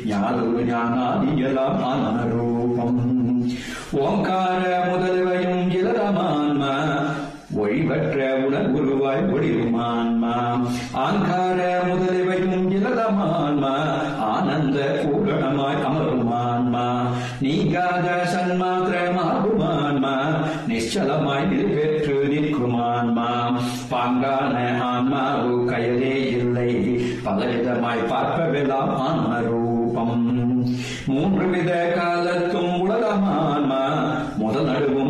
யாதொரு ஞானாதியலாம் ஆனரூபம் ஓங்கார முதல்வையும் இளரமான்மா ஒழிவற்ற உடல் உருவாய் ஒளிருமான்மா ஆங்கார முதலிவையும் இளதமான்மா ஆனந்த பூரணமாய் அமருமான்மா நீங்காத சன்மாத்திரமாகுமான்மா நிச்சலமாய் நிறைவேற்று நிற்குமான்மா பாங்கான ஆன்மாவு கயலே இல்லை பலவிதமாய் பார்ப்பவெல்லாம் ஆன்ம ரூபம் மூன்று வித காலத்தும் உலகமான்மா முதல் நடுவும்